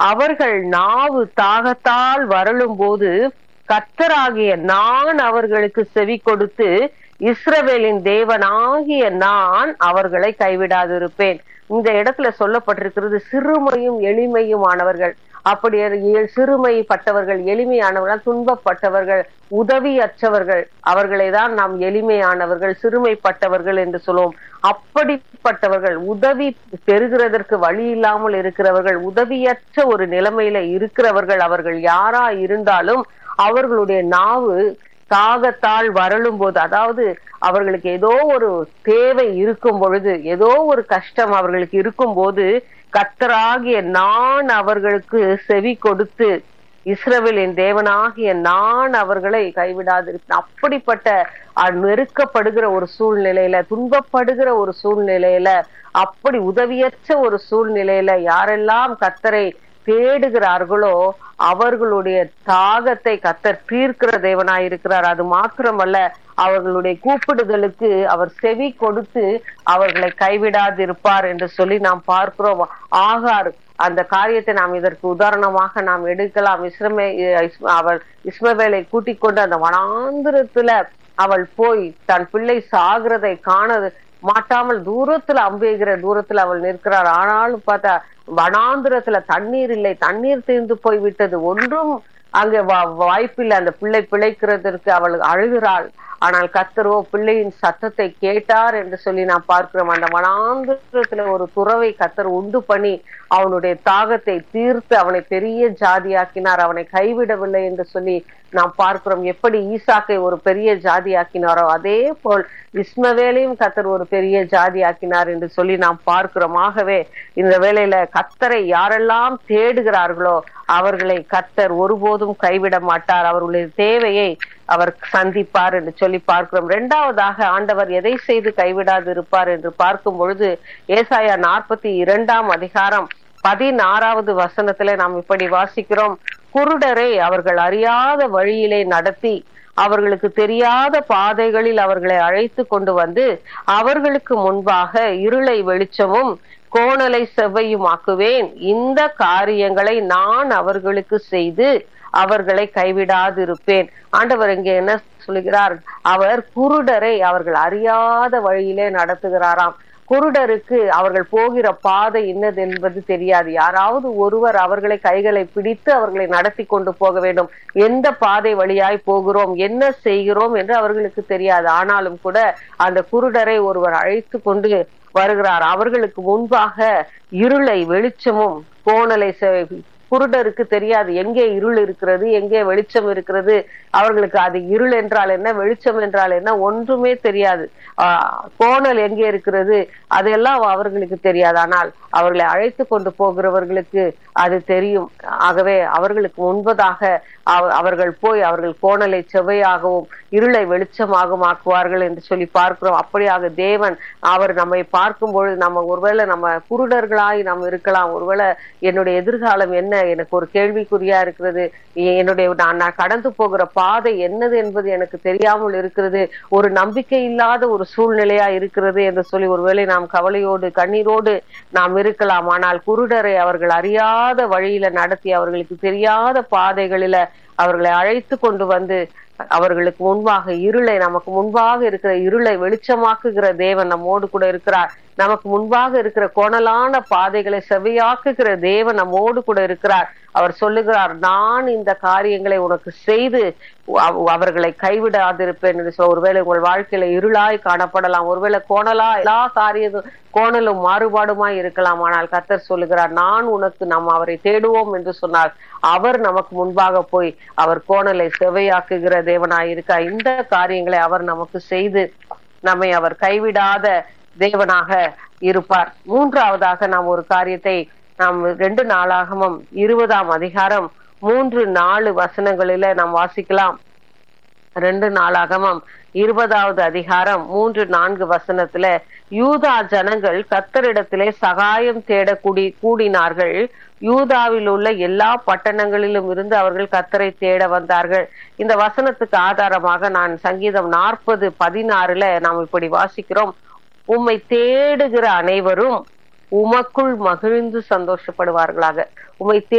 அவர்கள் நாவு தாகத்தால் வரலும் போது கத்தராகிய நான் அவர்களுக்கு செவி கொடுத்து இஸ்ரவேலின் தேவனாகிய நான் அவர்களை கைவிடாதிருப்பேன் இந்த இடத்துல சொல்லப்பட்டிருக்கிறது சிறுமையும் எளிமையுமானவர்கள் அப்படி எ- சிறுமைப்பட்டவர்கள் எளிமையானவர்கள் துன்பப்பட்டவர்கள் உதவியற்றவர்கள் அவர்களை தான் நாம் எளிமையானவர்கள் சிறுமைப்பட்டவர்கள் என்று சொல்லுவோம் அப்படிப்பட்டவர்கள் உதவி பெறுகிறதற்கு வழி இல்லாமல் இருக்கிறவர்கள் உதவியற்ற ஒரு நிலைமையில இருக்கிறவர்கள் அவர்கள் யாரா இருந்தாலும் அவர்களுடைய நாவு தாகத்தால் வரலும் போது அதாவது அவர்களுக்கு ஏதோ ஒரு தேவை இருக்கும் பொழுது ஏதோ ஒரு கஷ்டம் அவர்களுக்கு இருக்கும் போது கத்தராகிய நான் அவர்களுக்கு செவி கொடுத்து இஸ்ரவேலின் தேவனாகிய நான் அவர்களை கைவிடாதிருப்பேன் அப்படிப்பட்ட அஹ், நெருக்கப்படுகிற ஒரு சூழ்நிலையில துன்பப்படுகிற ஒரு சூழ்நிலையில அப்படி உதவியற்ற ஒரு சூழ்நிலையில யாரெல்லாம் கத்தரை தேடுகிறார்களோ அவர்களுடைய தாகத்தை கத்தர் தீர்க்கிற தேவனாய் இருக்கிறார் அது மாத்திரமல்ல அவர்களுடைய கூப்பிடுதலுக்கு அவர் செவி கொடுத்து அவர்களை கைவிடாதிருப்பார் என்று சொல்லி நாம் பார்க்கிறோம் ஆகார் அந்த காரியத்தை நாம் இதற்கு உதாரணமாக நாம் எடுக்கலாம் இஸ்ரமே இஸ்- அவள் இஸ்மவேலை கூட்டிக் கொண்டு அந்த வனாந்திரத்துல அவள் போய் தன் பிள்ளை சாகிறதை காண மாட்டாமல் தூரத்துல அம்புகிற தூரத்துல அவள் நிற்கிறார் ஆனாலும் பார்த்தா வனாந்திரத்துல தண்ணீர் இல்லை தண்ணீர் தீர்ந்து போய் விட்டது ஒன்றும் அங்க வா- வாய்ப்பில்லை அந்த பிள்ளை பிழைக்கிறதற்கு அவள் அழுகிறாள் ஆனால் கத்தரோ பிள்ளையின் சத்தத்தை கேட்டார் என்று சொல்லி நாம் பார்க்கிறோம் அந்த வனாந்திரத்துல ஒரு துறவை கத்தர் உண்டு பண்ணி அவனுடைய தாகத்தை தீர்த்து அவனை பெரிய ஜாதியாக்கினார் அவனை கைவிடவில்லை என்று சொல்லி நாம் பார்க்கிறோம் எப்படி ஈசாக்கை ஒரு பெரிய ஜாதியாக்கினாரோ அதே போல் இஸ்மவேலையும் கத்தர் ஒரு பெரிய ஜாதியாக்கினார் என்று சொல்லி நாம் பார்க்கிறோம் ஆகவே இந்த வேளையில கத்தரை யாரெல்லாம் தேடுகிறார்களோ அவர்களை கத்தர் ஒருபோதும் கைவிட மாட்டார் அவர்களுடைய தேவையை அவர் சந்திப்பார் என்று சொல்லி பார்க்கிறோம் இரண்டாவதாக ஆண்டவர் எதை செய்து கைவிடாது இருப்பார் என்று பார்க்கும் பொழுது ஏசாயா நாற்பத்தி இரண்டாம் அதிகாரம் பதினாறாவது வசனத்துல நாம் இப்படி வாசிக்கிறோம் குருடரை அவர்கள் அறியாத வழியிலே நடத்தி அவர்களுக்கு தெரியாத பாதைகளில் அவர்களை அழைத்து கொண்டு வந்து அவர்களுக்கு முன்பாக இருளை வெளிச்சமும் கோணலை செவ்வையுமாக்குவேன் இந்த காரியங்களை நான் அவர்களுக்கு செய்து அவர்களை கைவிடாதிருப்பேன் ஆண்டவர் இங்கே என்ன சொல்கிறார் அவர் குருடரை அவர்கள் அறியாத வழியிலே நடத்துகிறாராம் குருடருக்கு அவர்கள் போகிற பாதை என்னது என்பது தெரியாது யாராவது ஒருவர் அவர்களை கைகளை பிடித்து அவர்களை நடத்தி கொண்டு போக வேண்டும் எந்த பாதை வழியாய் போகிறோம் என்ன செய்கிறோம் என்று அவர்களுக்கு தெரியாது ஆனாலும் கூட அந்த குருடரை ஒருவர் அழைத்து கொண்டு வருகிறார் அவர்களுக்கு முன்பாக இருளை வெளிச்சமும் கோணலை செ- குருடருக்கு தெரியாது எங்கே இருள் இருக்கிறது எங்கே வெளிச்சம் இருக்கிறது அவர்களுக்கு அது இருள் என்றால் என்ன வெளிச்சம் என்றால் என்ன ஒன்றுமே தெரியாது ஆஹ் கோணல் எங்கே இருக்கிறது அதெல்லாம் அவர்களுக்கு தெரியாது ஆனால் அவர்களை அழைத்து கொண்டு போகிறவர்களுக்கு அது தெரியும் ஆகவே அவர்களுக்கு முன்பதாக அவ- அவர்கள் போய் அவர்கள் கோணலை செவ்வையாகவும் இருளை வெளிச்சமாகவும் ஆக்குவார்கள் என்று சொல்லி பார்க்கிறோம் அப்படியாக தேவன் அவர் நம்மை பார்க்கும் பொழுது நம்ம ஒருவேளை நம்ம குருடர்களாய் நாம் இருக்கலாம் ஒருவேளை என்னுடைய எதிர்காலம் என்ன எனக்கு ஒரு கேள்விக்குறியா இருக்கிறது என்னுடைய நான் நான் கடந்து போகிற பாதை என்னது என்பது எனக்கு தெரியாமல் இருக்கிறது ஒரு நம்பிக்கை இல்லாத ஒரு சூழ்நிலையா இருக்கிறது என்று சொல்லி ஒருவேளை நாம் கவலையோடு கண்ணீரோடு நாம் இருக்கலாம் ஆனால் குருடரை அவர்கள் அறியாத வழியில நடத்தி அவர்களுக்கு தெரியாத பாதைகளில அவர்களை அழைத்து கொண்டு வந்து அவர்களுக்கு முன்பாக இருளை நமக்கு முன்பாக இருக்கிற இருளை வெளிச்சமாக்குகிற தேவன் நம்மோடு கூட இருக்கிறார் நமக்கு முன்பாக இருக்கிற கோணலான பாதைகளை செவையாக்குகிற தேவன் நம்மோடு கூட இருக்கிறார் அவர் சொல்லுகிறார் நான் இந்த காரியங்களை உனக்கு செய்து அவ- அவர்களை கைவிடாதிருப்பேன் என்று சொல்ல ஒருவேளை உங்கள் வாழ்க்கையில இருளாய் காணப்படலாம் ஒருவேளை கோணலா எல்லா காரியமும் கோணலும் மாறுபாடுமாய் இருக்கலாம் ஆனால் கத்தர் சொல்லுகிறார் நான் உனக்கு நாம் அவரை தேடுவோம் என்று சொன்னார் அவர் நமக்கு முன்பாக போய் அவர் கோணலை செவையாக்குகிற தேவனாய் இருக்கா இந்த காரியங்களை அவர் நமக்கு செய்து நம்மை அவர் கைவிடாத தேவனாக இருப்பார் மூன்றாவதாக நாம் ஒரு காரியத்தை நாம் ரெண்டு நாளாகமும் இருபதாம் அதிகாரம் மூன்று நாலு வசனங்களில நாம் வாசிக்கலாம் ரெண்டு நாளாகமம் இருபதாவது அதிகாரம் மூன்று நான்கு வசனத்துல யூதா ஜனங்கள் கத்தரிடத்திலே சகாயம் தேட கூடி கூடினார்கள் யூதாவில் உள்ள எல்லா பட்டணங்களிலும் இருந்து அவர்கள் கத்தரை தேட வந்தார்கள் இந்த வசனத்துக்கு ஆதாரமாக நான் சங்கீதம் நாற்பது பதினாறுல நாம் இப்படி வாசிக்கிறோம் உம்மை தேடுகிற அனைவரும் உமக்குள் மகிழ்ந்து சந்தோஷப்படுவார்களாக உம்மை